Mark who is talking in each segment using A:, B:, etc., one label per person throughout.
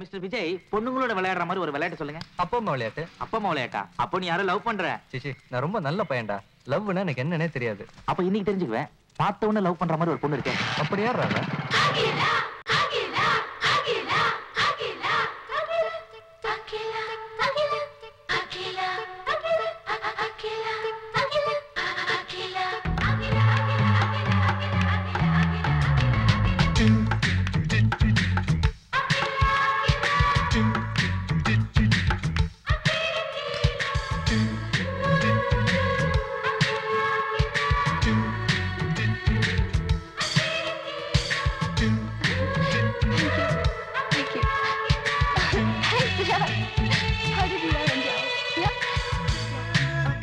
A: Mister Vijay பொண்ணுங்களோட விளையாடுற மாதிரி ஒரு விளையாட்டு சொல்லுங்க
B: அப்பா அம்மா விளையாட்டு
A: அப்பா அம்மா விளையாட்டா அப்போ நீ யாரும் லவ் பண்ற
B: சிச்சி நான் ரொம்ப நல்ல பையன்டா லவ்னா எனக்கு என்னன்னே தெரியாது
A: அப்ப இன்னைக்கு தெரிஞ்சுக்குவேன் பார்த்த உடனே லவ் பண்ற மாதிரி ஒரு பொண்ணு இருக்கேன்
B: அப்படி யார்
C: Thank you. Thanks, Dad. How did you learn, Joe? Yeah.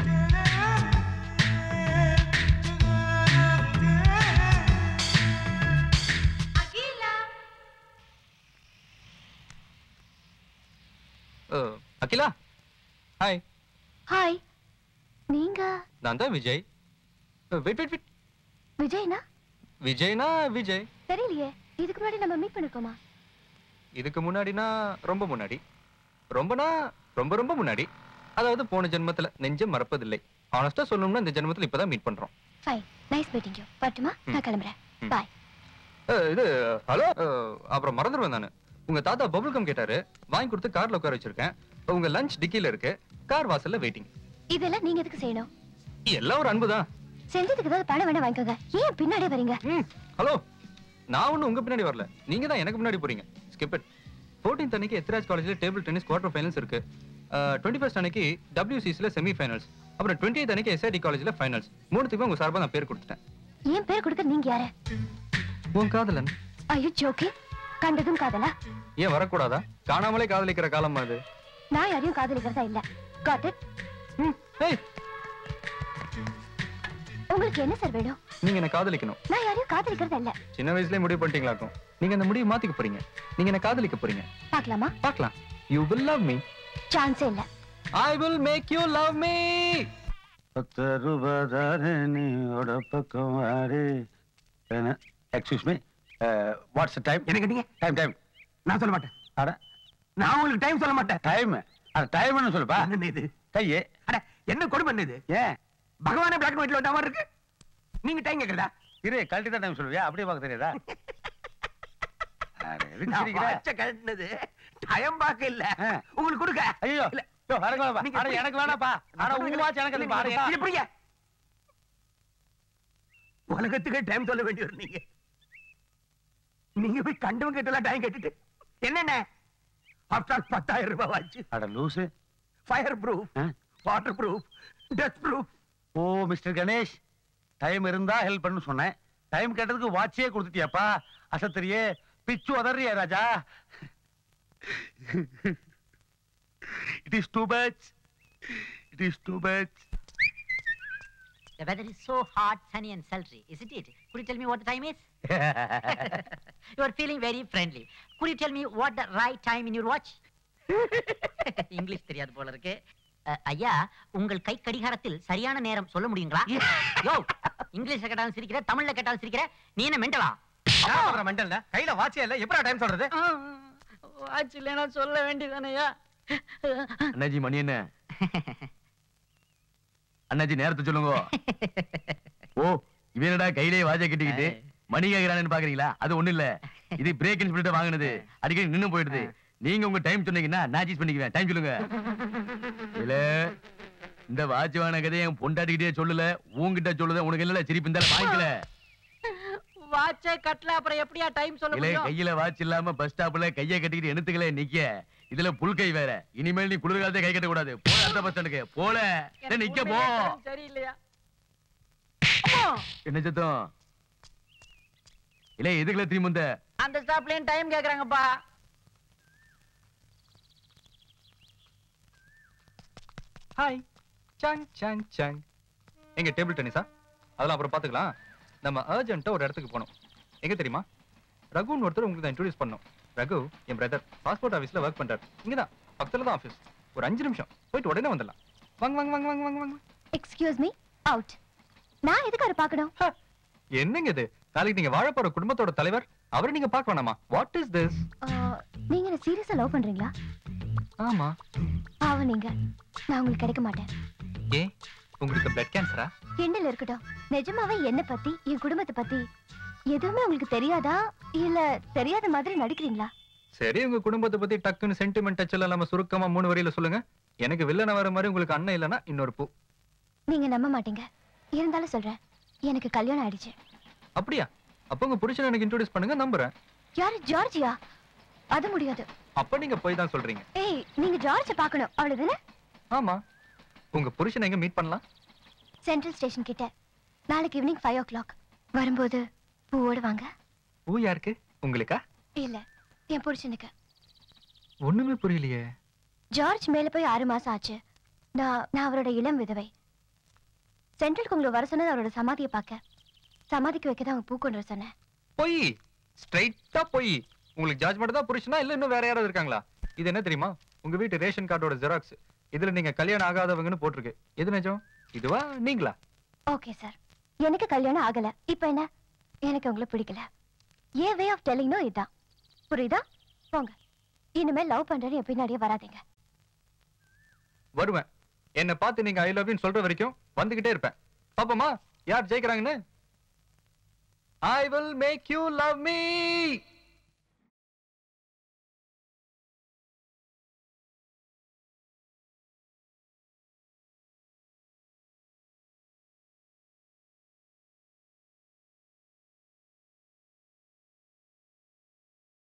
B: Akila hi
C: hi நீங்க
B: நான் தான் விஜய் வெயிட் வெயிட் வெயிட்
C: விஜய்னா
B: விஜய்னா விஜய்
C: தெரியலையே இதுக்கு முன்னாடி நம்ம மீட் பண்ணிருக்கோமா
B: இதுக்கு முன்னாடினா ரொம்ப முன்னாடி ரொம்பனா ரொம்ப ரொம்ப முன்னாடி அதாவது போன ஜென்மத்துல நெஞ்சம் மறப்பதில்லை ஆனஸ்டா சொல்லணும்னா இந்த ஜென்மத்துல இப்பதான் மீட் பண்றோம்
C: ஃபைன் நைஸ் மீட்டிங் யூ பட்டுமா நான் கிளம்புறேன்
B: ம்.
C: பாய்
B: அஹ், இது ஹலோ அப்புறம் மறந்துடுவேன் நானு உங்க தாத்தா பபுள் கம் கேட்டாரு வாங்கி கொடுத்து கார்ல உட்கார வச்சிருக்கேன் உங்க லஞ்ச் டிக்கில இருக்கு கார் வாசல்ல வெயிட்டிங்
C: இதெல்லாம் நீங்க எதுக்கு செய்யணும்
B: எல்லாம் ஒரு அன்புதான்
C: செஞ்சதுக்கு ஏதாவது பணம் வேணா வாங்கிக்கோங்க ஏன் பின்னாடியே வரீங்க
B: ம் ஹலோ நான் ஒன்றும் உங்க பின்னாடி வரல நீங்க தான் எனக்கு முன்னாடி போறீங்க ஸ்கிப் இட் ஃபோர்டீன்த் அன்னைக்கு எத்ராஜ் காலேஜ்ல டேபிள் டென்னிஸ் குவார்டர் ஃபைனல்ஸ் இருக்கு டுவெண்ட்டி ஃபர்ஸ்ட் அன்னைக்கு டபிள்யூசிசில செமி ஃபைனல்ஸ் அப்புறம் டுவெண்ட்டி அன்னைக்கு எஸ்ஐடி காலேஜ்ல ஃபைனல்ஸ் மூணுத்துக்குமே உங்க சார்பா நான் பேர் கொடுத்துட்டேன்
C: ஏன் பேர் கொடுக்க நீங்க யாரு
B: உன் காதலன்
C: ஐயோ ஜோக்கி கண்டதும் காதலா
B: ஏன் வரக்கூடாதா காணாமலே காதலிக்கிற காலம் அது
C: நான் யாரையும் காதலிக்கிறதா இல்ல காட் இட்
B: ம் ஏய்
C: உங்களுக்கு என்ன சார் வேணும்
B: நீங்க என்ன காதலிக்கணும்
C: நான் யாரையும் காதலிக்கிறதா இல்ல
B: சின்ன வயசுலயே முடிவு பண்ணிட்டீங்களாக்கும் நீங்க அந்த முடிவு மாத்திக்க போறீங்க நீங்க என்ன காதலிக்க போறீங்க
C: பார்க்கலாமா
B: பார்க்கலாம் யூ வில் லவ் மீ
C: சான்ஸே இல்ல
B: I will make you love me
D: பத்து ரூபாதாரணியோட பக்கம் வாரு என்ன எக்ஸ்கியூஸ் மீ வாட்ஸ் டைம்
E: என்ன கேட்டீங்க
D: டைம் டைம்
E: நான் சொல்ல மாட்டேன்
D: அட
E: நான் உங்களுக்கு டைம் சொல்ல மாட்டேன்
D: டைம் அட டைம்னு சொல்லுப்பா
E: என்ன இது
D: கையே
E: அட என்ன கொடுமை என்ன இது
D: ஏன்
E: பகவானே பிளாக் அண்ட் ஒயிட்ல வந்த மாதிரி இருக்கு நீங்க டைம் கேக்குறதா
D: இரு கழட்டி தான் டைம் சொல்லுவியா அப்படியே பார்க்க தெரியாதா அட, எதுக்கு
E: நான்
D: சிரிக்கிற?
E: வாட்ச கழட்டினது டைம் பார்க்க இல்ல
D: ஆ.
E: உங்களுக்கு கொடுக்க
D: ஐயோ
E: இல்ல.
D: யோ, வரங்க வேணாப்பா.
E: நீங்க
D: அட,
E: எப்படி-
D: எனக்கு வேணாப்பா அட உங்க வாட்ச் எனக்கு எதுக்கு பாரு
E: இது எப்படிங்க உலகத்துக்கு டைம் சொல்ல வேண்டி வரும் நீங்க நீங்க போய் கண்டவங்க கிட்ட எல்லாம் டைம் கேட்டுட்டு என்னென்ன ஆஃப்டர் பத்தாயிரம் ரூபாய் வாட்ச்
D: அட லூசு
E: ஃபயர் ப்ரூஃப்
D: ஆ?
E: Water proof dust proof
D: oh mister Ganesh time இருந்தா ஹெல்ப் பண்ணு சொன்னேன் டைம் கேட்டதுக்கு வாட்சே கொடுத்துட்டியாப்பா அசத்திரியே பிச்சு உதறியா ராஜா it is too much it is too much
F: The weather is so hot, sunny and sultry, isn't it? Could you tell me what the time is? you are feeling very friendly. Could you tell me what the right time in your watch? English தெரியாது போல இருக்கு அஹ், ஐயா உங்கள் கை கடிகாரத்தில் சரியான நேரம் சொல்ல முடியுங்களா யோ இங்கிலீஷ்ல கேட்டாலும் சிரிக்கிற தமிழ்ல கேட்டாலும் சிரிக்கிற நீ என்ன மெண்டலா
B: மெண்டல் கையில வாட்சே இல்ல எப்படா டைம் சொல்றது
F: வாட்ச் இல்லைன்னா சொல்ல வேண்டியதானயா
D: அண்ணாஜி மணி என்ன அண்ணாஜி நேரத்தை சொல்லுங்க ஓ இவனடா கையிலே வாஜை கட்டிக்கிட்டு மணி கேக்குறானு பாக்குறீங்களா அது ஒண்ணு இல்ல இது பிரேக் சொல்லிட்டு வாங்குனது அடிக்கடி நின்னு போயிடுது நீங்க உங்க டைம் சொன்னீங்கன்னா நான் அட்ஜஸ்ட் பண்ணிக்குவேன் டைம் சொல்லுங்க இல்ல இந்த வாட்ச்வான கதையை என் பொண்டாட்டிக்கிட்டே சொல்லல உன்கிட்ட சொல்லுத உனக்கு இல்ல சிரிப்பு இந்த வாங்கிக்கல
F: வாட்சே கட்டல அப்புறம் எப்படியா டைம் சொல்ல
D: இல்ல
F: முடியும்
D: கையில வாட்ச் இல்லாம பஸ் ஸ்டாப்ல கைய கட்டிக்கிட்டு எண்ணத்துக்களே நிக்க இதுல புல் கை வேற இனிமேல் நீ குளிர்காலத்தை கை கட்ட கூடாது போல அடுத்த பஸ் ஸ்டாண்டுக்கு போல டேய், நிக்க போ
F: சரியில்லையா
D: என்ன சத்தம் இல்ல எதுக்குல திரும்பி வந்த
F: அந்த ஸ்டாப்லயும் டைம் கேக்குறாங்கப்பா
B: ஹாய் சங் சங் சங் எங்க டேபிள் டென்னிஸா அதெல்லாம் அப்புறம் பாத்துக்கலாம் நம்ம அர்ஜென்ட்டா ஒரு இடத்துக்கு போகணும் எங்க தெரியுமா ரகுன்னு ஒருத்தர் உங்களுக்கு தான் இன்ட்ரோடியூஸ் பண்ணோம் ரகு என் பிரதர் பாஸ்போர்ட் ஆஃபீஸ்ல ஒர்க் பண்றாரு இங்கதான் பக்கத்துல தான் ஆஃபீஸ் ஒரு அஞ்சு நிமிஷம் போயிட்டு உடனே வந்துடலாம் வாங்க வாங்க வாங்க வாங்க வாங்க வாங்க
C: எக்ஸ்கியூஸ் மீ அவுட் நான் எதுக்கு அவரை பார்க்கணும்
B: ஹ, என்னங்க இது நாளைக்கு நீங்க வாழ போற குடும்பத்தோட தலைவர் அவரை நீங்க பார்க்க வேணாமா வாட் இஸ் திஸ்
C: ஆ, நீங்க என்ன சீரியஸா லவ் பண்றீங்களா
B: ஆமா
C: பாவம் நீங்க நான் உங்களுக்கு கிடைக்க மாட்டேன்
B: ஏ உங்களுக்கு பிளட் கேன்சரா
C: கிண்டல் இருக்கட்டும் நிஜமாவே என்ன பத்தி என் குடும்பத்தை பத்தி எதுவுமே உங்களுக்கு தெரியாதா இல்ல தெரியாத மாதிரி நடிக்கிறீங்களா
B: சரி உங்க குடும்பத்தை பத்தி டக்குன்னு சென்டிமெண்ட் டச் எல்லாம் நம்ம சுருக்கமா மூணு வரியில சொல்லுங்க எனக்கு வில்லன வர மாதிரி உங்களுக்கு அண்ணன் இல்லைன்னா இன்னொரு பூ
C: நீங்க நம்ப மாட்டீங்க இருந்தாலும் சொல்றேன் எனக்கு கல்யாணம் ஆயிடுச்சு
B: அப்படியா அப்ப உங்க புருஷனை எனக்கு இன்ட்ரோடியூஸ் பண்ணுங்க நம்புறேன்
C: யாரு ஜார்ஜியா அது முடியாது
B: அப்ப நீங்க போய் தான் சொல்றீங்க
C: ஏய் நீங்க ஜார்ஜ பார்க்கணும் அவ்வளவுதானே
B: ஆமா உங்க புருஷனை எங்க மீட் பண்ணலாம்
C: சென்ட்ரல் ஸ்டேஷன் கிட்ட நாளைக்கு ஈவினிங் ஃபைவ் ஓ கிளாக் வரும்போது பூவோடு வாங்க
B: பூ யாருக்கு உங்களுக்கா
C: இல்ல என் புருஷனுக்கு
B: ஒண்ணுமே புரியலையே
C: ஜார்ஜ் மேல போய் ஆறு மாசம் ஆச்சு நான் நான் அவரோட இளம் விதவை சென்ட்ரலுக்கு உங்களை வர சொன்னது அவரோட சமாதியை பார்க்க சமாதிக்கு வைக்க தான் அவங்க பூ கொண்டு வர சொன்னேன்
B: பொய் ஸ்ட்ரைட்டா பொய் உங்களுக்கு ஜார்ஜ் மட்டும் தான் புருஷனா இல்ல இன்னும் வேற யாராவது இருக்காங்களா இது என்ன தெரியுமா உங்க வீட்டு ரேஷன் கார்டோட ஜெராக்ஸ் இதுல நீங்க கல்யாணம் ஆகாதவங்கன்னு போட்டிருக்கு எது நிஜம் இதுவா நீங்களா
C: ஓகே சார் எனக்கு கல்யாணம் ஆகல இப்போ என்ன எனக்கு உங்களை பிடிக்கல ஏன் வே ஆஃப் டெல்லிங்னோ இதுதான் புரியுதா போங்க இனிமேல் லவ் பண்றேன்னு என் பின்னாடியே வராதீங்க
B: வருவேன் என்ன பார்த்து நீங்க ஐ லவ் யூ சொல்ற வரைக்கும் வந்துகிட்டே இருப்பேன் பாப்போமா யார் ஜெயிக்கிறாங்கன்னு I will make you love me